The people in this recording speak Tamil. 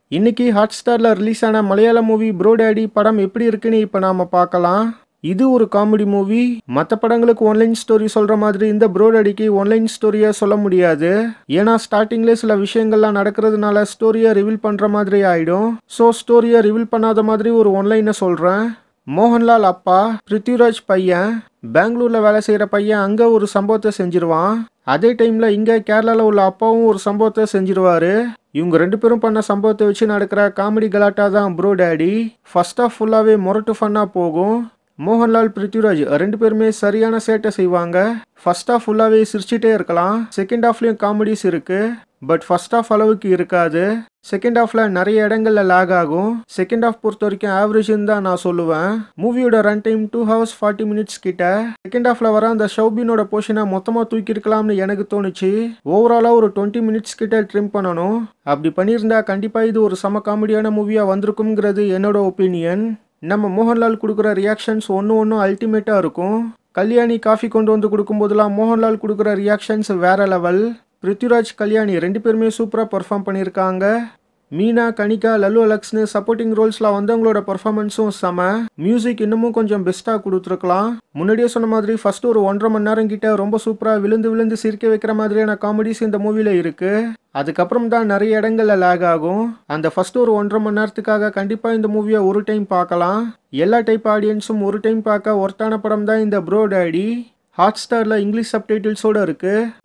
இன்னைக்கு ஹாட் ஸ்டாரில் ரிலீஸ் ஆன மலையாள மூவி ப்ரோ டேடி படம் எப்படி இருக்குன்னு இப்போ நாம பார்க்கலாம் இது ஒரு காமெடி மூவி மற்ற படங்களுக்கு ஒன்லைன் ஸ்டோரி சொல்ற மாதிரி இந்த ப்ரோ டேடிக்கு ஒன்லைன் ஸ்டோரியை சொல்ல முடியாது ஏன்னா ஸ்டார்டிங்ல சில விஷயங்கள்லாம் நடக்கிறதுனால ஸ்டோரியை ரிவீல் பண்ற மாதிரி ஆயிடும் ஸோ ஸ்டோரியை ரிவீல் பண்ணாத மாதிரி ஒரு ஒன்லைனை சொல்றேன் மோகன்லால் அப்பா பிருத்விராஜ் பையன் பெங்களூர்ல வேலை செய்யற பையன் அங்க ஒரு சம்பவத்தை செஞ்சிருவான் அதே டைம்ல இங்க கேரளால உள்ள அப்பாவும் ஒரு சம்பவத்தை செஞ்சிருவாரு இவங்க ரெண்டு பேரும் பண்ண சம்பவத்தை வச்சு நடக்கிற காமெடி கலாட்டா தான் ப்ரோ டேடி ஃபர்ஸ்ட் ஆஃப் ஃபுல்லாவே மொரட்டு ஃபன்னா போகும் மோகன்லால் பிருத்விராஜ் ரெண்டு பேருமே சரியான சேட்டை செய்வாங்க ஃபர்ஸ்ட் ஆஃப் ஃபுல்லாவே சிரிச்சிட்டே இருக்கலாம் செகண்ட் ஹாஃப்லயும் காமெடிஸ் இருக்கு பட் ஃபர்ஸ்ட் ஆஃப் அளவுக்கு இருக்காது செகண்ட் ஹாஃப்ல நிறைய இடங்கள்ல லேக் ஆகும் செகண்ட் ஹாஃப் பொறுத்த வரைக்கும் ஆவரேஜ்னு தான் நான் சொல்லுவேன் மூவியோட run time two hours forty minutes கிட்ட செகண்ட் ஹாஃப்ல வர அந்த ஷௌபினோட போர்ஷனை மொத்தமா தூக்கி இருக்கலாம்னு எனக்கு தோணுச்சு ஓவராலா ஒரு டுவெண்ட்டி மினிட்ஸ் கிட்ட ட்ரிம் பண்ணணும் அப்படி பண்ணியிருந்தா கண்டிப்பா இது ஒரு சம காமெடியான மூவியா வந்திருக்குங்கிறது என்னோட ஒப்பீனியன் நம்ம மோகன்லால் கொடுக்குற ரியாக்ஷன்ஸ் ஒன்று ஒன்றும் அல்டிமேட்டாக இருக்கும் கல்யாணி காஃபி கொண்டு வந்து கொடுக்கும்போதெல்லாம் மோகன்லால் கொடுக்குற ரியாக்ஷன்ஸ் வேற லெவல் பிருத்விராஜ் கல்யாணி ரெண்டு பேருமே சூப்பராக பர்ஃபார்ம் பண்ணியிருக்காங்க மீனா கனிகா லல்லு அலெக்ஸ்னு சப்போர்ட்டிங் ரோல்ஸ்ல வந்தவங்களோட பர்ஃபார்மன்ஸும் செம மியூசிக் இன்னமும் கொஞ்சம் பெஸ்ட்டாக கொடுத்துருக்கலாம் முன்னாடியே சொன்ன மாதிரி ஃபர்ஸ்ட் ஒரு ஒன்றரை மணி நேரம் கிட்ட ரொம்ப சூப்பராக விழுந்து விழுந்து சிரிக்க வைக்கிற மாதிரியான காமெடிஸ் இந்த மூவில இருக்கு அதுக்கப்புறம் தான் நிறைய இடங்கள்ல லேக் ஆகும் அந்த ஃபர்ஸ்ட் ஒரு ஒன்றரை மணி நேரத்துக்காக கண்டிப்பா இந்த மூவியை ஒரு டைம் பார்க்கலாம் எல்லா டைப் ஆடியன்ஸும் ஒரு டைம் பார்க்க ஒர்த்தான படம் தான் இந்த ப்ரோ டேடி ஹாட் ஸ்டாரில் இங்கிலீஷ் சப்டைட்டில்ஸோட இருக்கு